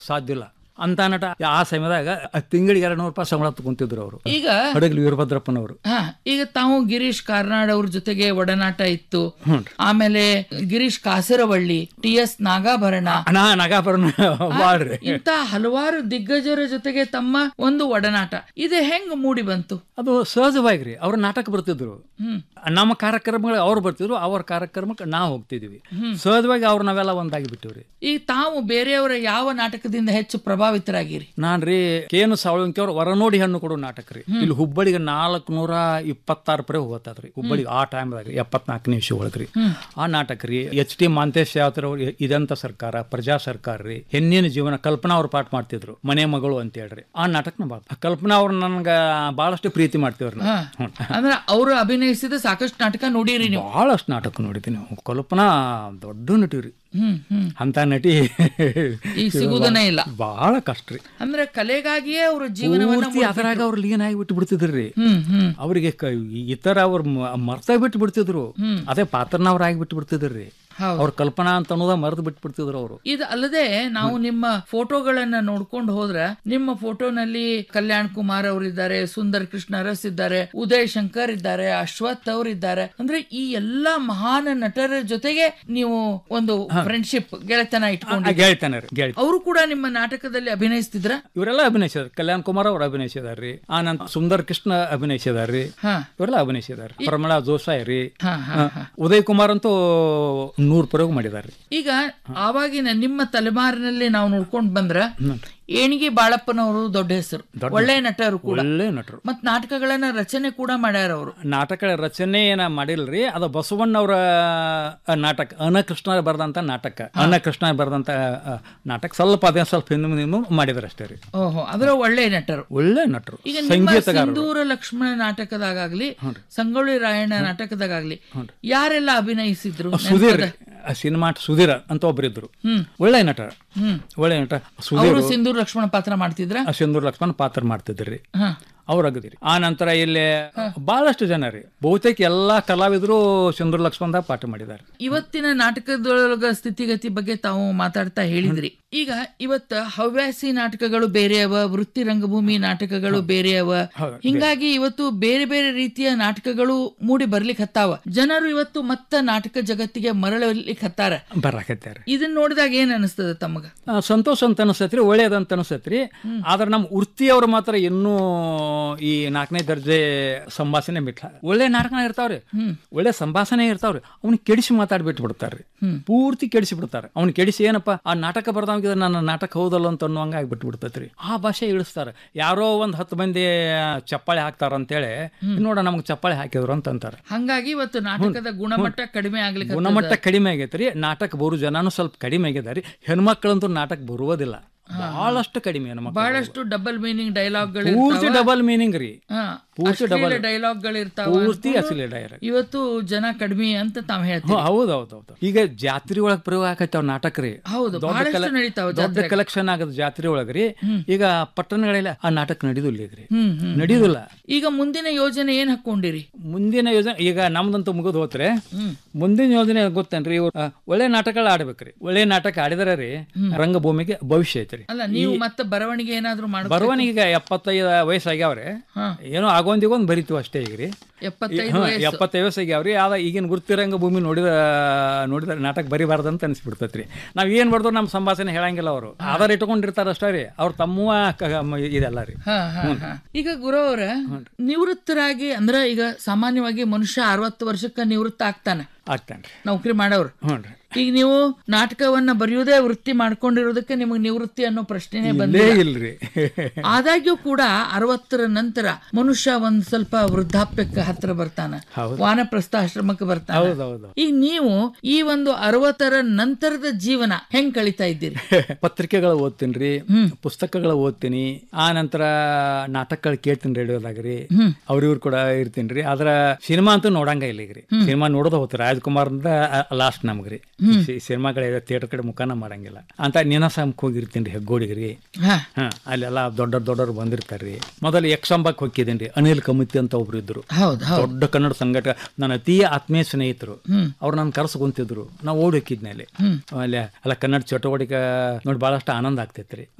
ಸಾಧ್ಯ ಇಲ್ಲ ಅಂತ ನಟ ಆ ಸಮಯದಾಗ ತಿಂಗಳಿಗೆ ಎರಡು ನೂರು ರೂಪಾಯಿ ಸಂಬಳ ತಗೊಂತಿದ್ರು ಅವರು ಈಗ ಹಡಗಲಿ ವೀರಭದ್ರಪ್ಪನವರು ಹಾ ಈಗ ತಾವು ಗಿರೀಶ್ ಕಾರ್ನಾಡ್ ಅವ್ರ ಜೊತೆಗೆ ಒಡನಾಟ ಇತ್ತು ಆಮೇಲೆ ಗಿರೀಶ್ ಕಾಸರವಳ್ಳಿ ಟಿ ಎಸ್ ನಾಗಾಭರಣ ನಾ ನಗಾಭರಣ ಬಾಳ್ರಿ ಇಂತ ಹಲವಾರು ದಿಗ್ಗಜರ ಜೊತೆಗೆ ತಮ್ಮ ಒಂದು ಒಡನಾಟ ಇದು ಹೆಂಗ್ ಮೂಡಿ ಬಂತು ಅದು ಸಹಜವಾಗಿ ರೀ ಅವ್ರ ನಾಟಕ ಬರ್ತಿದ್ರು ಹ್ಮ್ ನಮ್ಮ ಕಾರ್ಯಕ್ರಮಗಳು ಅವ್ರು ಬರ್ತಿದ್ರು ಅವ್ರ ಕಾರ್ಯಕ್ರಮಕ್ಕೆ ನಾವು ಹೋಗ್ತಿದ್ವಿ ಸಹಜವಾಗಿ ಅವ್ರು ನಾವೆಲ್ಲ ಒಂದಾಗಿ ಬಿಟ್ಟಿವ್ರಿ ಈಗ ತಾವು ಬೇರೆಯವರ ಯಾವ ನಾಟಕದಿಂದ ಹೆಚ್ಚು ಪ್ರಭಾವಿತರಾಗಿರಿ ನಾನ್ ರೀ ಕೇನು ಸಾವಳಂಕಿ ಅವ್ರ ಹೊರನೋಡಿ ಹಣ್ಣು ಕೊಡೋ ನಾಟಕ ರೀ ಇಲ್ಲಿ ಹುಬ್ಬಳ್ಳಿಗೆ ನಾಲ್ಕು ನೂರ ಇಪ್ಪತ್ತಾರು ಪರೆ ಹೋಗತ್ತದ್ರಿ ಹುಬ್ಬಳ್ಳಿ ಆ ಟೈಮ್ದಾಗ ಎಪ್ಪತ್ನಾಲ್ಕು ನಿಮಿಷ ಒಳಗ್ರಿ ಆ ನಾಟಕ ರೀ ಎಚ್ ಟಿ ಮಾಂತೇಶ್ ಯಾತ್ರ ಅವ್ರು ಇದಂತ ಸರ್ಕಾರ ಪ್ರಜಾ ಸರ್ಕಾರ ರೀ ಹೆಣ್ಣಿನ ಜೀವನ ಕಲ್ಪನಾ ಅವ್ರು ಪಾಠ ಮಾಡ್ತಿದ್ರು ಮನೆ ಮಗಳು ಅಂತ ಹೇಳ್ರಿ ಆ ನಾಟಕನ ಬಾ ಕಲ್ಪನಾ ಅವ್ರು ನನ್ಗ ಬಹಳಷ್ಟು ಪ್ರೀತಿ ಮಾಡ್ತಿವ್ರಿ ಹಾ. ಅಂದ್ರ ಅವರು ಅಭಿನಯಿಸಿದ ಸಾಕಷ್ಟು ನಾಟಕ ನೋಡಿರಿ ನೀವು ಬಹಳಷ್ಟು ನಾಟಕ ನೋಡಿದ್ದೀನಿ ಕಲ್ಪನಾ ದೊಡ್ಡ ನಟಿವ್ರಿ ಹ್ಮ್ ಹ್ಮ್ ಅಂತ ನಟಿ ಈಗ ಸಿಗುವುದನೇ ಇಲ್ಲ ಬಹಳ ಕಷ್ಟ ರೀ ಅಂದ್ರೆ ಕಲೆಗಾಗಿಯೇ ಅವರು ಜೀವನವನ್ನ ಪೂರ್ತಿ ಅದ್ರಾಗ ಅವ್ರು ಲೀನ್ ಆಗಿ ಬಿಟ್ಟು ಬಿಡ್ತಿದ್ರಿ ಹ್ಮ್ ಹ್ಮ್ ಅವರಿಗೆ ಇತರ ಅವ್ರ ಮರ್ತ ಬಿಟ್ಟು ಬಿಡ್ತಿದ್ರು ಅದೇ ಪಾತ್ರನ ಅವ್ರ ಆಗಿ ಬಿಟ್ಟು ಬಿಡ್ತಿದ್ರಿ ಹೌದು. ಅವ್ರ ಕಲ್ಪನಾ ಅಂತ ಅನ್ನೋದ ಮರೆತು ಬಿಟ್ಟು ಬಿಡ್ತಿದ್ರು ಅವರು ಇದು ಅಲ್ಲದೆ ನಾವು ನಿಮ್ಮ ಫೋಟೋಗಳನ್ನ ನೋಡ್ಕೊಂಡು ಹೋದ್ರ ನಿಮ್ಮ ಫೋಟೋನಲ್ಲಿ ಕಲ್ಯಾಣ್ ಕುಮಾರ್ ಅವರಿದ್ದಾರೆ ಸುಂದರ್ ಕೃಷ್ಣ ಅರಸ್ ಇದ್ದಾರೆ ಉದಯ್ ಶಂಕರ್ ಇದ್ದಾರೆ ಅಶ್ವಥ್ ಅವರಿದ್ದಾರೆ ಅಂದ್ರೆ ಈ ಎಲ್ಲಾ ಮಹಾನ್ ನಟರ ಜೊತೆಗೆ ನೀವು ಒಂದು ಫ್ರೆಂಡ್ಶಿಪ್ ಗೆಳೆತನ ಇಟ್ಕೊಂಡು ಗೆಳ್ತಾನೆ ರೀ ಗೆಳ್ ಅವರು ಕೂಡ ನಿಮ್ಮ ನಾಟಕದಲ್ಲಿ ಅಭಿನಯಿಸ್ತಿದ್ರ ಇವರೆಲ್ಲ ಅಭಿನಯಿಸಿದಾರೆ ಕಲ್ಯಾಣ್ ಕುಮಾರ್ ಅವ್ರು ಅಭಿನಯಿಸಿದಾರ್ರಿ ಆ ನಂತರ ಸುಂದರ್ ಕೃಷ್ಣ ಅಭಿನಯಿಸಿದಾರ್ರಿ ಹಾ ಇವರೆಲ್ಲ ಅಭಿನಯಿಸಿದಾರೆ ಪ್ರಮಳಾ ಜೋಸಾಯಿ ರೀ ಹಾ ಹಾ ಆ, ಉದಯ್ ಕುಮಾರ್ ಅಂತೂ ನೂರ್ ಪ್ರಯೋಗ ಮಾಡಿದಾರೆ ಈಗ ಆವಾಗಿನ ನಿಮ್ಮ ತಲೆಮಾರಿನಲ್ಲಿ ನಾವು ನೋಡ್ಕೊಂಡ್ ಬಂದ್ರ ಏಣಿಗೆ ಬಾಳಪ್ಪನವರು ದೊಡ್ಡ ಹೆಸರು ಒಳ್ಳೆ ನಟರು ಕೂಡ ಒಳ್ಳೆ ನಟರು ಮತ್ ನಾಟಕಗಳನ್ನ ರಚನೆ ಕೂಡ ಮಾಡ್ಯಾರ ಅವರು ನಾಟಕ ರಚನೆ ಏನ ಮಾಡಿಲ್ರಿ ಅದು ಬಸವಣ್ಣವ್ರ ನಾಟಕ ಅನಕೃಷ್ಣ ಬರೆದಂತ ನಾಟಕ ಅನಕೃಷ್ಣ ಬರೆದಂತ ಆ, ನಾಟಕ ಸ್ವಲ್ಪ ಅದೇ ಸ್ವಲ್ಪ ಹಿಂದೆ ಮುಂದೆ ಮಾಡಿದಾರೆ ಅಷ್ಟೇ ರೀ ಓಹೋ ಅದರ ಒಳ್ಳೆ ನಟರು ಒಳ್ಳೆ ನಟರು ಈಗ ನಿಮ್ಮ ಸಂಗೀತಗಾರರು ಸಿಂಧೂರ ಲಕ್ಷ್ಮಣ ನಾಟಕದಾಗಲಿ ಸಂಗೊಳ್ಳಿ ರಾಯಣ್ಣ ನಾಟಕದಾಗಲಿ ಯಾರೆಲ್ಲ ಅಭಿನಯಿಸಿದ್ರು ಸುಧೀರ್ ರೀ. ಆ ಸಿನಿಮಾ ಸುಧೀರ್ ಅಂತ ಒಬ್ಬರಿದ್ರು ಹ್ಮ್ ಒಳ್ಳೆ ನಟ ಹ್ಮ್ ಒಳ್ಳೆ ನಟ ಸುಧೀರ್ ಅವರು ಸಿಂಧೂರ್ ಲಕ್ಷ್ಮಣ ಪಾತ್ರ ಮಾಡ್ತಿದ್ರ ಸಿಂಧೂರ್ ಲಕ್ಷ್ಮಣ್ ಪಾತ್ರ ಮಾಡ್ತಿದ್ರಿ ಹ ಅವ್ರು ಅಗದಿರಿ ಆ ನಂತರ ಇಲ್ಲಿ ಬಹಳಷ್ಟು ಜನ ರೀ ಬಹುತೇಕ ಎಲ್ಲಾ ಕಲಾವಿದರು ಸಿಂಧೂರ್ ಲಕ್ಷ್ಮಣದಾಗ ಪಾಠ ಮಾಡಿದ್ದಾರೆ ಇವತ್ತಿನ ನಾಟಕದೊಳಗ ಸ್ಥಿತಿಗತಿ ಬಗ್ಗೆ ತಾವು ಮಾತಾಡ್ತಾ ಹೇಳಿದ್ರಿ ಈಗ ಇವತ್ತ ಹವ್ಯಾಸಿ ನಾಟಕಗಳು ಬೇರೆ ಅವ ವೃತ್ತಿ ರಂಗಭೂಮಿ ನಾಟಕಗಳು ಬೇರೆ ಅವ ಹಿಂಗಾಗಿ ಇವತ್ತು ಬೇರೆ ಬೇರೆ ರೀತಿಯ ನಾಟಕಗಳು ಮೂಡಿ ಬರ್ಲಿಕ್ಕೆ ಹತ್ತಾವ ಜನರು ಇವತ್ತು ಮತ್ತ ನಾಟಕ ಜಗತ್ತಿಗೆ ಮರಳಲಿಕ್ಕೆ ಹತ್ತಾರ ಬರಾಕತ್ಯಾರ ಇದನ್ನ ನೋಡಿದಾಗ ಏನ್ ಅನಿಸ್ತದ ತಮಗ ಆ, ಸಂತೋಷ ಅಂತ ಅನಿಸ್ತೈತ್ರಿ ಒಳ್ಳೇದಂತ ಅನಿಸ್ತೈತ್ರಿ ಆದ್ರೆ ನಮ್ಮ ವೃತ್ತಿಯವ್ರು ಮಾತ್ರ ಇನ್ನೂ ಈ ನಾಲ್ಕನೇ ದರ್ಜೆ ಸಂಭಾಷಣೆ ಬಿಟ್ಲ ಒಳ್ಳೆ ನಾಟಕ ಇರ್ತಾವ್ರಿ ಒಳ್ಳೆ ಸಂಭಾಷಣೆ ಇರ್ತಾವ್ರಿ ಅವ್ನ ಕೆಡಿಸಿ ಮಾತಾಡ್ಬಿಟ್ಟು ಬಿಡ್ತಾರ್ರಿ ಪೂರ್ತಿ ಕೆಡಿಸಿ ಬಿಡ್ತಾರೆ ಅವ್ನ ಕೆಡಿಸಿ ಏನಪ್ಪ ಆ ನಾಟಕ ಬರ್ದಂಗಿದ್ರೆ ನನ್ನ ನಾಟಕ ಹೌದಲ್ಲ ಅಂತ ಅನ್ನುವಂಗ ಆಗ್ಬಿಟ್ಟು ಬಿಡ್ತೈತ್ರಿ ಆ ಭಾಷೆ ಇಳಿಸ್ತಾರೆ ಯಾರೋ ಒಂದ್ ಹತ್ತು ಮಂದಿ ಚಪ್ಪಾಳೆ ಹಾಕ್ತಾರ ಅಂತೇಳಿ ನೋಡ ನಮ್ಗೆ ಚಪ್ಪಾಳೆ ಹಾಕಿದ್ರು ಅಂತ ಅಂತಾರೆ ಹಂಗಾಗಿ ಇವತ್ತು ನಾಟಕದ ಗುಣಮಟ್ಟ ಕಡಿಮೆ ಆಗ್ಲಿಕ್ಕೆ ಗುಣಮಟ್ಟ ಕಡಿಮೆ ಆಗೈತ್ರಿ ನಾಟಕ ಬರೋ ಜನನು ಸ್ವಲ್ಪ ಕಡಿಮೆ ಆಗಿದಾರಿ ಹೆಣ್ಮಕ್ಳಂತೂ ನಾಟಕ ಬರುವುದಿಲ್ಲ ಬಹಳಷ್ಟು ಕಡಿಮೆ ಹೆಣ್ಮಕ್ಳು ಬಹಳಷ್ಟು ಡಬಲ್ ಮೀನಿಂಗ್ ಡೈಲಾಗ್ಗಳು ಪೂರ್ತಿ ಡಬಲ್ ಮೀನಿಂಗ್ ರೀ ಪೂರ್ತಿ ಡಬಲ್ ಡೈಲಾಗ್ಗಳಿರ್ತಾವ ಪೂರ್ತಿ ಅಸಲಿ ಡೈರೆಕ್ಟ್ ಇವತ್ತು ಜನ ಕಡಿಮೆ ಅಂತ ತಾವ್ ಹೇಳ್ತೀವಿ ಹೌದು ಹೌದು ಹೌದು ಈಗ ಜಾತ್ರೆ ಒಳಗ್ ಪ್ರಯೋಗ ಆಕೈತಾವ ನಾಟಕ ರೀ ಹೌದು ದೊಡ್ಡ ಬಹಳಷ್ಟು ಕಲೆ- ನಡೀತಾವ ದೊಡ್ಡ ಕಲೆಕ್ಷನ್ ಆಗದ ಜಾತ್ರೆ ಒಳಗ್ರಿ ಈಗ ಪಟ್ಟಣಗಳೆಲ್ಲ ಆ ನಾಟಕ ನಡೆಯುದಿಲ್ಲ ಈಗ ರೀ ಹ್ಮ್ ಹ್ಮ್ ನಡೆಯುದಿಲ್ಲ ಈಗ ಮುಂದಿನ ಯೋಜನೆ ಏನ್ ಹಾಕೊಂಡಿರಿ ಮುಂದಿನ ಯೋಜನೆ ಈಗ ನಮ್ದಂತೂ ಮುಗಿದು ಹೋತ್ರೆ ಮುಂದಿನ ಯೋಜನೆ ಗೊತ್ತೇನ್ರಿ ಇವ್ರು ಆ, ಒಳ್ಳೆ ನಾಟಕಗಳು ಆಡ್ಬೇಕ್ರಿ ಒಳ್ಳೆ ನಾಟಕ ಆಡಿದ್ರೆ ರೀ ರಂಗಭೂಮಿಗೆ ಭವಿಷ್ಯ ಐತ್ರಿ ಅಲ್ಲ ನೀವು ಮತ್ತೆ ಬರವಣಿಗೆ ಏನಾದ್ರು ಮಾಡ ಬರುವನಿಗೆ ಈಗ ಎಪ್ಪತ್ತೈದು ವಯಸ್ಸಾಗ್ಯಾವ್ರಿ ಹಾ. ಏನೋ ಆಗೊಂದಿಗೊಂದು ಬರಿತೀವಿ ಅಷ್ಟೇ ಈಗ ರೀ ಎಪ್ಪತ್ತೈದು ಹಾ, ವಯಸ್ಸು ಎಪ್ಪತ್ತೈದು ವಯಸ್ಸಾಗ್ಯಾವ್ರಿ ಆದ ಈಗಿನ ಗುರ್ತಿರಂಗ ಭೂಮಿ ನೋಡಿದ ನೋಡಿದ ನಾಟಕ ಬರಿಬಾರ್ದಂತ ಅನಿಸ್ಬಿಡ್ತೈತ್ರಿ ನಾವ್ ಏನ್ ಬರ್ದು ನಮ್ಮ ಸಂಭಾಷಣೆ ಹೇಳಂಗಿಲ್ಲ ಅವರು ಆಧಾರ ಇಟ್ಕೊಂಡಿರ್ತಾರ ಅಷ್ಟೇ ರೀ ಅವ್ರ ತಮ್ಮವ ಕ- ಮ- ಇದೆಲ್ಲ ರೀ ಹಾ, ಹಾ, ಹಾ. ಈಗ ಗುರು ಅವ್ರ ನಿವೃತ್ತರಾಗಿ ಅಂದ್ರ ಈಗ ಸಾಮಾನ್ಯವಾಗಿ ಮನುಷ್ಯ ಅರವತ್ತು ವರ್ಷಕ್ಕ ನಿವೃತ್ತ ಆಗ್ತಾನೆ ಆಗ್ತಾನ್ರಿ ನೌಕರಿ ಮಾಡೋರು ಹ್ಞೂ ರೀ ಈಗ ನೀವು ನಾಟಕವನ್ನ ಬರೆಯುವುದೇ ವೃತ್ತಿ ಮಾಡ್ಕೊಂಡಿರೋದಕ್ಕೆ ನಿಮಗೆ ನಿವೃತ್ತಿ ಅನ್ನೋ ಪ್ರಶ್ನೆನೇ ಇಲ್ಲೇ ಬಂದಿಲ್ಲ ಇಲ್ರಿ ಆದಾಗ್ಯೂ ಕೂಡ ಅರವತ್ತರ ನಂತರ ಮನುಷ್ಯ ಒಂದ್ ಸ್ವಲ್ಪ ವೃದ್ಧಾಪ್ಯಕ್ಕೆ ಹತ್ರ ಬರ್ತಾನ ಹೌದು. ವಾನಪ್ರಸ್ಥ ಆಶ್ರಮಕ್ಕೆ ಬರ್ತಾನ ಹೌದೌದು ಈಗ ನೀವು ಈ ಒಂದು ಅರವತ್ತರ ನಂತರದ ಜೀವನ ಹೆಂಗ್ ಕಳಿತಾ ಇದ್ದೀರಿ ಪತ್ರಿಕೆಗಳು ಓದ್ತೀನಿ ಪುಸ್ತಕಗಳು ಓದ್ತೀನಿ ಆ ನಂತರ ನಾಟಕಗಳು ಕೇಳ್ತೀನಿ ರೇಡಿಯೋದಾಗ್ರಿ ಅವ್ರ ಇವ್ರು ಕೂಡ ಇರ್ತೀನಿ ರೀ ಆದ್ರ ಸಿನಿಮಾ ಅಂತೂ ನೋಡಂಗ ಇಲ್ಲ ಈಗ ರೀ ಸಿನಿಮಾ ನೋಡೋದ ಹೋಗ್ತಾರೆ ರಾಜ್ಕುಮಾರ್ ಲಾಸ್ಟ್ ನಮ್ಗ್ರಿ ಸಿನಿಮಾಗಳ ಥಿಯೇಟರ್ ಕಡೆ ಮುಖಾನ ಮಾಡಂಗಿಲ್ಲ ಅಂತ ನೀನಾಸಂಕ್ ಹೋಗಿರ್ತೀನಿ ರೀ ಹೆಗ್ಗೋಡಿಗ್ರಿ ಹಾ ಹಾ ಅಲ್ಲೆಲ್ಲ ದೊಡ್ಡ ದೊಡ್ಡವ್ರು ಬಂದಿರ್ತಾರ್ರಿ ಮೊದಲು ಯಕ್ಷಂಬಕ್ಕೆ ಹೋಗಿದ್ದೀನಿ ಅನಿಲ್ ಕಮಿತಿ ಅಂತ ಒಬ್ರು ಇದ್ರು ಹೌದು ಹೌದು ದೊಡ್ಡ ಕನ್ನಡ ಸಂಘಟಕ ನನ್ನ ಅತಿ ಆತ್ಮೀಯ ಸ್ನೇಹಿತರು ಅವ್ರು ನಾನು ಕರ್ಸ್ ಕುಂತಿದ್ರು ನಾವು ಓಡಿ ಹೋಗಿದ್ನೆ ಅಲ್ಲಿ ಅಲ್ಲಿ ಅಲ್ಲ ಕನ್ನಡ ಚಟುವಟಿಕೆ ನೋಡಿ ಬಹಳಷ್ಟು ಆನಂದ ಆಗ್ತೈತ್ರಿ